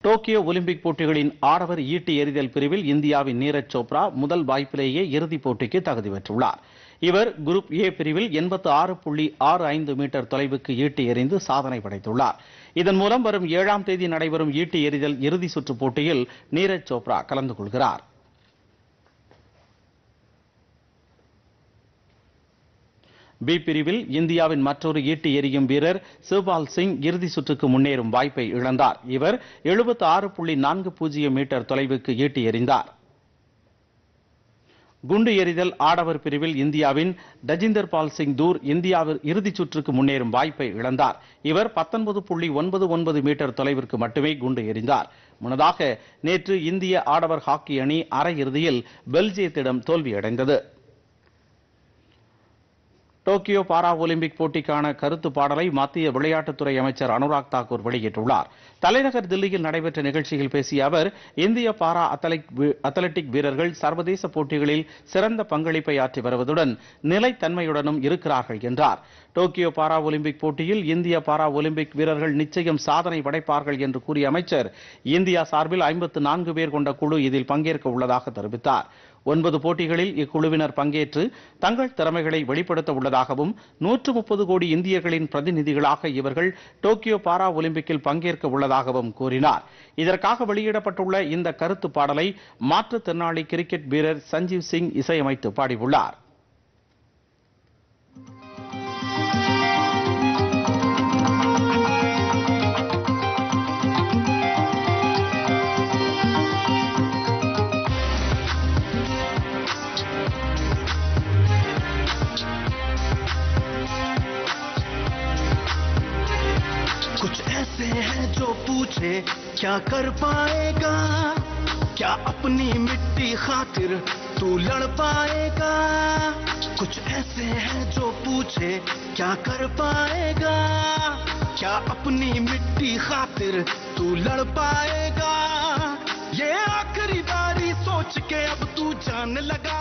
Tokyo Olympic போட்டிகளின் ஆடவர் ஈட்டி எறிதல் பிரிவில் இந்தியாவின் நீரஜ் சோப்ரா முதல் வாய்ப்பிலேயே இறுதிப் போட்டிக்கு தகுதி பெற்றுள்ளார் இவர் குரூப் ஏ பிரிவில் எண்பத்து ஆறு புள்ளி ஆறு ஐந்து மீட்டர் தொலைவுக்கு ஈட்டி எறிந்து சாதனை படைத்துள்ளார் இதன் மூலம் வரும் ஏழாம் தேதி நடைபெறும் ஈட்டி எறிதல் இறுதி சுற்று போட்டியில் நீரஜ் சோப்ரா கலந்து கொள்கிறார் பி பிரிவில் இந்தியாவின் மற்றொரு ஈட்டி எறியும் வீரர் சிவ்பால் சிங் இறுதி சுற்றுக்கு முன்னேறும் வாய்ப்பை இழந்தார் இவர் எழுபத்தி ஆறு புள்ளி நான்கு பூஜ்ஜியம் மீட்டர் தொலைவுக்கு ஈட்டி எறிந்தார் குண்டு எறிதல் ஆடவர் பிரிவில் இந்தியாவின் தஜிந்தர் பால் சிங் தூர் இந்தியாவில் இறுதிச் சுற்றுக்கு முன்னேறும் வாய்ப்பை இழந்தார் இவர் பத்தொன்பது புள்ளி ஒன்பது ஒன்பது மீட்டர் தொலைவிற்கு மட்டுமே குண்டு எறிந்தார் முன்னதாக நேற்று இந்திய ஆடவர் ஹாக்கி அணி அரையிறுதியில் பெல்ஜியத்திடம் தோல்வியடைந்தது டோக்கியோ பாரா ஒலிம்பிக் போட்டிக்கான கருத்து பாடலை மத்திய விளையாட்டுத்துறை அமைச்சர் அனுராக் தாக்கூர் வெளியிட்டுள்ளார் தலைநகர் தில்லியில் நடைபெற்ற நிகழ்ச்சியில் பேசிய அவர் இந்திய பாரா அத்லெட் வீ- அத்லெட்டிக் வீரர்கள் சர்வதேச போட்டிகளில் சிறந்த பங்களிப்பை ஆற்றி வருவதுடன் நிலைத்தன்மையுடனும் இருக்கிறார்கள் என்றார் டோக்கியோ பாரா ஒலிம்பிக் போட்டியில் இந்திய பாரா ஒலிம்பிக் வீரர்கள் நிச்சயம் சாதனை படைப்பார்கள் என்று கூறிய அமைச்சர் இந்தியா சார்பில் ஐம்பத்து நான்கு பேர் கொண்ட குழு இதில் பங்கேற்க உள்ளதாக தெரிவித்தார் ஒன்பது போட்டிகளில் இக்குழுவினர் பங்கேற்று தங்கள் திறமைகளை வெளிப்படுத்த உள்ளதாகவும் நூற்று முப்பது கோடி இந்தியர்களின் பிரதிநிதிகளாக இவர்கள் டோக்கியோ பாரா ஒலிம்பிக்கில் பங்கேற்க உள்ளதாகவும் கூறினார் இதற்காக வெளியிடப்பட்டுள்ள இந்த கருத்து பாடலை மாற்றுத்திறனாளி கிரிக்கெட் வீரர் சஞ்சீவ் சிங் இசையமைத்து பாடியுள்ளார் कुछ ऐसे हैं जो पूछे क्या कर पाएगा क्या अपनी मिट्टी खातिर तू लड़ पाएगा कुछ ऐसे हैं जो पूछे क्या कर पाएगा क्या अपनी मिट्टी खातिर तू लड़ पाएगा ये आखिरी बारी सोच के अब तू जान लगा